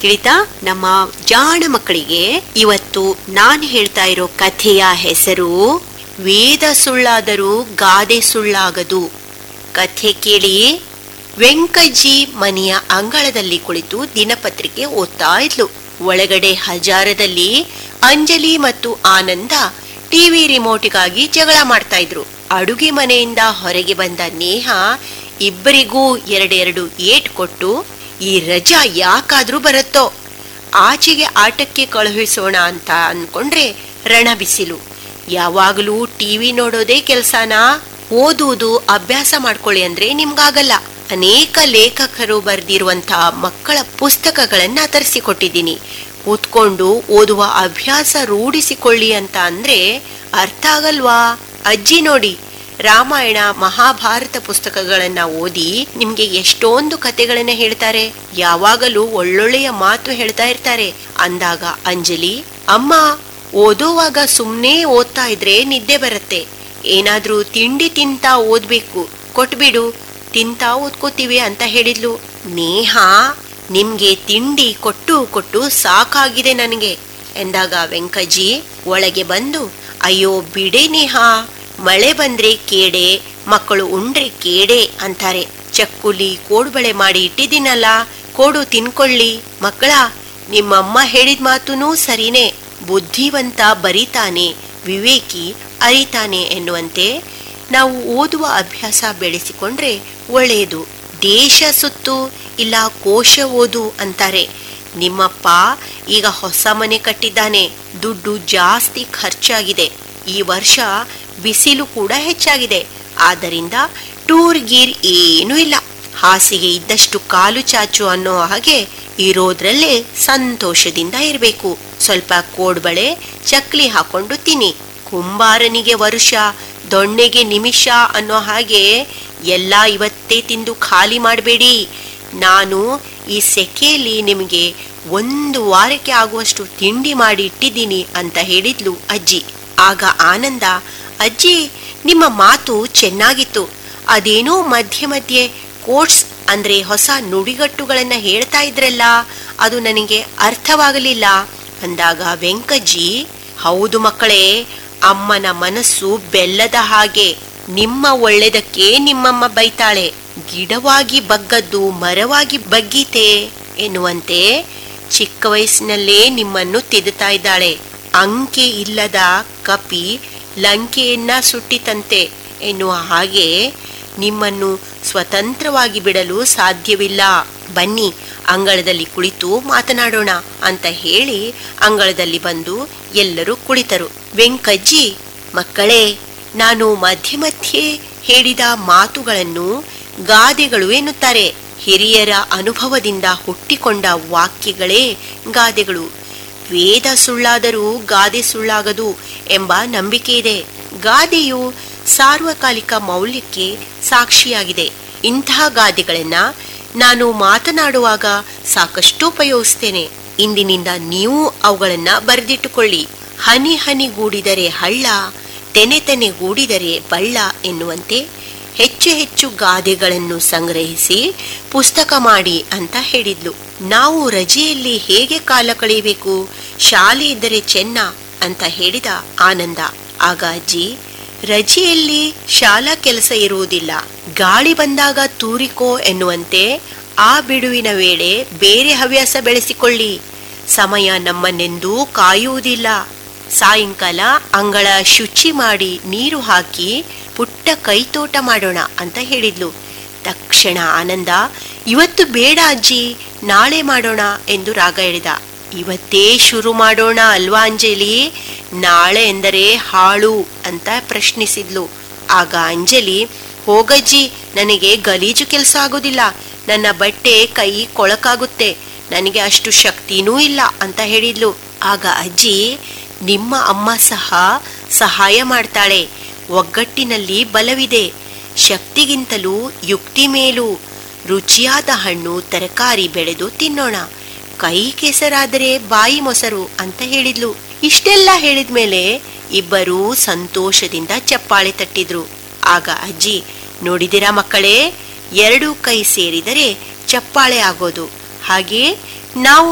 ತಿಳಿತಾ ನಮ್ಮ ಜಾಣ ಮಕ್ಕಳಿಗೆ ಇವತ್ತು ನಾನು ಹೇಳ್ತಾ ಇರೋ ಕಥೆಯ ಹೆಸರು ವೇದ ಸುಳ್ಳಾದರೂ ಗಾದೆ ಸುಳ್ಳಾಗದು ಕಥೆ ಕೇಳಿ ವೆಂಕಜ್ಜಿ ಮನೆಯ ಅಂಗಳದಲ್ಲಿ ಕುಳಿತು ದಿನಪತ್ರಿಕೆ ಓದ್ತಾ ಇದ್ಲು ಒಳಗಡೆ ಹಜಾರದಲ್ಲಿ ಅಂಜಲಿ ಮತ್ತು ಆನಂದ ಟಿವಿ ರಿಮೋಟಿಗಾಗಿ ಜಗಳ ಮಾಡ್ತಾ ಇದ್ರು ಅಡುಗೆ ಮನೆಯಿಂದ ಹೊರಗೆ ಬಂದ ನೇಹ ಇಬ್ಬರಿಗೂ ಎರಡೆರಡು ಏಟ್ ಕೊಟ್ಟು ಈ ರಜಾ ಯಾಕಾದ್ರೂ ಬರುತ್ತೋ ಆಚೆಗೆ ಆಟಕ್ಕೆ ಕಳುಹಿಸೋಣ ಅಂತ ಅನ್ಕೊಂಡ್ರೆ ರಣ ಬಿಸಿಲು ಯಾವಾಗಲೂ ಟಿವಿ ನೋಡೋದೇ ಕೆಲ್ಸನಾ ಓದುವುದು ಅಭ್ಯಾಸ ಮಾಡ್ಕೊಳ್ಳಿ ಅಂದ್ರೆ ನಿಮ್ಗಾಗಲ್ಲ ಅನೇಕ ಲೇಖಕರು ಬರೆದಿರುವಂತಹ ಮಕ್ಕಳ ಪುಸ್ತಕಗಳನ್ನ ತರಿಸಿಕೊಟ್ಟಿದ್ದೀನಿ ಕೂತ್ಕೊಂಡು ಓದುವ ಅಭ್ಯಾಸ ರೂಢಿಸಿಕೊಳ್ಳಿ ಅಂತ ಅಂದ್ರೆ ಅರ್ಥ ಆಗಲ್ವಾ ಅಜ್ಜಿ ನೋಡಿ ರಾಮಾಯಣ ಮಹಾಭಾರತ ಪುಸ್ತಕಗಳನ್ನ ಓದಿ ನಿಮ್ಗೆ ಎಷ್ಟೊಂದು ಕತೆಗಳನ್ನ ಹೇಳ್ತಾರೆ ಯಾವಾಗಲೂ ಒಳ್ಳೊಳ್ಳೆಯ ಮಾತು ಹೇಳ್ತಾ ಇರ್ತಾರೆ ಅಂದಾಗ ಅಂಜಲಿ ಅಮ್ಮ ಓದುವಾಗ ಸುಮ್ನೆ ಓದ್ತಾ ಇದ್ರೆ ನಿದ್ದೆ ಬರುತ್ತೆ ಏನಾದ್ರೂ ತಿಂಡಿ ತಿಂತಾ ಓದ್ಬೇಕು ಕೊಟ್ಬಿಡು ತಿಂತಾ ಓದ್ಕೋತೀವಿ ಅಂತ ಹೇಳಿದ್ಲು ನೇಹ ನಿಮ್ಗೆ ತಿಂಡಿ ಕೊಟ್ಟು ಕೊಟ್ಟು ಸಾಕಾಗಿದೆ ನನಗೆ ಎಂದಾಗ ವೆಂಕಜ್ಜಿ ಒಳಗೆ ಬಂದು ಅಯ್ಯೋ ಬಿಡೆ ನೇಹ ಮಳೆ ಬಂದ್ರೆ ಕೇಡೆ ಮಕ್ಕಳು ಉಂಡ್ರೆ ಕೇಡೆ ಅಂತಾರೆ ಚಕ್ಕುಲಿ ಕೋಡುಬಳೆ ಮಾಡಿ ಇಟ್ಟಿದ್ದೀನಲ್ಲ ಕೋಡು ತಿನ್ಕೊಳ್ಳಿ ಮಕ್ಕಳ ನಿಮ್ಮಮ್ಮ ಹೇಳಿದ ಮಾತುನೂ ಸರಿನೇ ಬುದ್ಧಿವಂತ ಬರಿತಾನೆ ವಿವೇಕಿ ಅರಿತಾನೆ ಎನ್ನುವಂತೆ ನಾವು ಓದುವ ಅಭ್ಯಾಸ ಬೆಳೆಸಿಕೊಂಡ್ರೆ ಒಳ್ಳೆಯದು ದೇಶ ಸುತ್ತು ಇಲ್ಲ ಕೋಶ ಓದು ಅಂತಾರೆ ನಿಮ್ಮಪ್ಪ ಈಗ ಹೊಸ ಮನೆ ಕಟ್ಟಿದ್ದಾನೆ ದುಡ್ಡು ಜಾಸ್ತಿ ಖರ್ಚಾಗಿದೆ ಈ ವರ್ಷ ಬಿಸಿಲು ಕೂಡ ಹೆಚ್ಚಾಗಿದೆ ಆದ್ದರಿಂದ ಟೂರ್ ಗೀರ್ ಏನೂ ಇಲ್ಲ ಹಾಸಿಗೆ ಇದ್ದಷ್ಟು ಕಾಲು ಚಾಚು ಅನ್ನೋ ಹಾಗೆ ಇರೋದ್ರಲ್ಲೇ ಸಂತೋಷದಿಂದ ಇರಬೇಕು ಸ್ವಲ್ಪ ಕೋಡ್ಬಳೆ ಚಕ್ಲಿ ಹಾಕೊಂಡು ತಿನ್ನಿ ಕುಂಬಾರನಿಗೆ ವರುಷ ದೊಣ್ಣೆಗೆ ನಿಮಿಷ ಅನ್ನೋ ಹಾಗೆ ಎಲ್ಲ ಇವತ್ತೇ ತಿಂದು ಖಾಲಿ ಮಾಡಬೇಡಿ ನಾನು ಈ ಸೆಕೆಯಲ್ಲಿ ನಿಮಗೆ ಒಂದು ವಾರಕ್ಕೆ ಆಗುವಷ್ಟು ತಿಂಡಿ ಮಾಡಿ ಇಟ್ಟಿದ್ದೀನಿ ಅಂತ ಹೇಳಿದ್ಲು ಅಜ್ಜಿ ಆಗ ಆನಂದ ಅಜ್ಜಿ ನಿಮ್ಮ ಮಾತು ಚೆನ್ನಾಗಿತ್ತು ಅದೇನೋ ಮಧ್ಯೆ ಮಧ್ಯೆ ಕೋಟ್ಸ್ ಅಂದ್ರೆ ಹೊಸ ನುಡಿಗಟ್ಟುಗಳನ್ನ ಹೇಳ್ತಾ ಇದ್ರಲ್ಲ ಅದು ನನಗೆ ಅರ್ಥವಾಗಲಿಲ್ಲ ಅಂದಾಗ ವೆಂಕಜ್ಜಿ ಹೌದು ಮಕ್ಕಳೇ ಅಮ್ಮನ ಮನಸ್ಸು ಬೆಲ್ಲದ ಹಾಗೆ ನಿಮ್ಮ ಒಳ್ಳೆದಕ್ಕೆ ನಿಮ್ಮಮ್ಮ ಬೈತಾಳೆ ಗಿಡವಾಗಿ ಬಗ್ಗದ್ದು ಮರವಾಗಿ ಬಗ್ಗೀತೆ ಎನ್ನುವಂತೆ ಚಿಕ್ಕ ವಯಸ್ಸಿನಲ್ಲೇ ನಿಮ್ಮನ್ನು ತಿದ್ದುತ್ತಾ ಇದ್ದಾಳೆ ಅಂಕೆ ಇಲ್ಲದ ಕಪಿ ಲಂಕೆಯನ್ನ ಸುಟ್ಟಿತಂತೆ ಎನ್ನುವ ಹಾಗೆ ನಿಮ್ಮನ್ನು ಸ್ವತಂತ್ರವಾಗಿ ಬಿಡಲು ಸಾಧ್ಯವಿಲ್ಲ ಬನ್ನಿ ಅಂಗಳದಲ್ಲಿ ಕುಳಿತು ಮಾತನಾಡೋಣ ಅಂತ ಹೇಳಿ ಅಂಗಳದಲ್ಲಿ ಬಂದು ಎಲ್ಲರೂ ಕುಳಿತರು ವೆಂಕಜ್ಜಿ ಮಕ್ಕಳೇ ನಾನು ಮಧ್ಯೆ ಮಧ್ಯೆ ಹೇಳಿದ ಮಾತುಗಳನ್ನು ಗಾದೆಗಳು ಎನ್ನುತ್ತಾರೆ ಹಿರಿಯರ ಅನುಭವದಿಂದ ಹುಟ್ಟಿಕೊಂಡ ವಾಕ್ಯಗಳೇ ಗಾದೆಗಳು ವೇದ ಸುಳ್ಳಾದರೂ ಗಾದೆ ಸುಳ್ಳಾಗದು ಎಂಬ ನಂಬಿಕೆ ಇದೆ ಗಾದೆಯು ಸಾರ್ವಕಾಲಿಕ ಮೌಲ್ಯಕ್ಕೆ ಸಾಕ್ಷಿಯಾಗಿದೆ ಇಂತಹ ಗಾದೆಗಳನ್ನ ನಾನು ಮಾತನಾಡುವಾಗ ಸಾಕಷ್ಟು ಉಪಯೋಗಿಸ್ತೇನೆ ಇಂದಿನಿಂದ ನೀವು ಅವುಗಳನ್ನ ಬರೆದಿಟ್ಟುಕೊಳ್ಳಿ ಹನಿ ಹನಿಗೂಡಿದರೆ ಹಳ್ಳ ತೆನೆ ತೆನೆ ಗೂಡಿದರೆ ಬಳ್ಳ ಎನ್ನುವಂತೆ ಹೆಚ್ಚು ಹೆಚ್ಚು ಗಾದೆಗಳನ್ನು ಸಂಗ್ರಹಿಸಿ ಪುಸ್ತಕ ಮಾಡಿ ಅಂತ ಹೇಳಿದ್ಲು ನಾವು ರಜೆಯಲ್ಲಿ ಹೇಗೆ ಕಾಲ ಕಳೆಯಬೇಕು ಶಾಲೆ ಇದ್ದರೆ ಚೆನ್ನ ಅಂತ ಹೇಳಿದ ಆನಂದ ಆಗ ಅಜ್ಜಿ ರಜೆಯಲ್ಲಿ ಶಾಲಾ ಕೆಲಸ ಇರುವುದಿಲ್ಲ ಗಾಳಿ ಬಂದಾಗ ತೂರಿಕೋ ಎನ್ನುವಂತೆ ಆ ಬಿಡುವಿನ ವೇಳೆ ಬೇರೆ ಹವ್ಯಾಸ ಬೆಳೆಸಿಕೊಳ್ಳಿ ಸಮಯ ನಮ್ಮನ್ನೆಂದೂ ಕಾಯುವುದಿಲ್ಲ ಸಾಯಂಕಾಲ ಅಂಗಳ ಶುಚಿ ಮಾಡಿ ನೀರು ಹಾಕಿ ಪುಟ್ಟ ಕೈತೋಟ ಮಾಡೋಣ ಅಂತ ಹೇಳಿದ್ಲು ತಕ್ಷಣ ಆನಂದ ಇವತ್ತು ಬೇಡ ಅಜ್ಜಿ ನಾಳೆ ಮಾಡೋಣ ಎಂದು ರಾಗ ಹೇಳಿದ ಇವತ್ತೇ ಶುರು ಮಾಡೋಣ ಅಲ್ವಾ ಅಂಜಲಿ ನಾಳೆ ಎಂದರೆ ಹಾಳು ಅಂತ ಪ್ರಶ್ನಿಸಿದ್ಲು ಆಗ ಅಂಜಲಿ ಹೋಗಜ್ಜಿ ನನಗೆ ಗಲೀಜು ಕೆಲಸ ಆಗೋದಿಲ್ಲ ನನ್ನ ಬಟ್ಟೆ ಕೈ ಕೊಳಕಾಗುತ್ತೆ ನನಗೆ ಅಷ್ಟು ಶಕ್ತಿನೂ ಇಲ್ಲ ಅಂತ ಹೇಳಿದ್ಲು ಆಗ ಅಜ್ಜಿ ನಿಮ್ಮ ಅಮ್ಮ ಸಹ ಸಹಾಯ ಮಾಡ್ತಾಳೆ ಒಗ್ಗಟ್ಟಿನಲ್ಲಿ ಬಲವಿದೆ ಶಕ್ತಿಗಿಂತಲೂ ಯುಕ್ತಿ ಮೇಲು ರುಚಿಯಾದ ಹಣ್ಣು ತರಕಾರಿ ಬೆಳೆದು ತಿನ್ನೋಣ ಕೈ ಕೆಸರಾದರೆ ಬಾಯಿ ಮೊಸರು ಅಂತ ಹೇಳಿದ್ಲು ಇಷ್ಟೆಲ್ಲ ಹೇಳಿದ್ಮೇಲೆ ಇಬ್ಬರೂ ಸಂತೋಷದಿಂದ ಚಪ್ಪಾಳೆ ತಟ್ಟಿದ್ರು ಆಗ ಅಜ್ಜಿ ನೋಡಿದಿರಾ ಮಕ್ಕಳೇ ಎರಡು ಕೈ ಸೇರಿದರೆ ಚಪ್ಪಾಳೆ ಆಗೋದು ಹಾಗೆ ನಾವು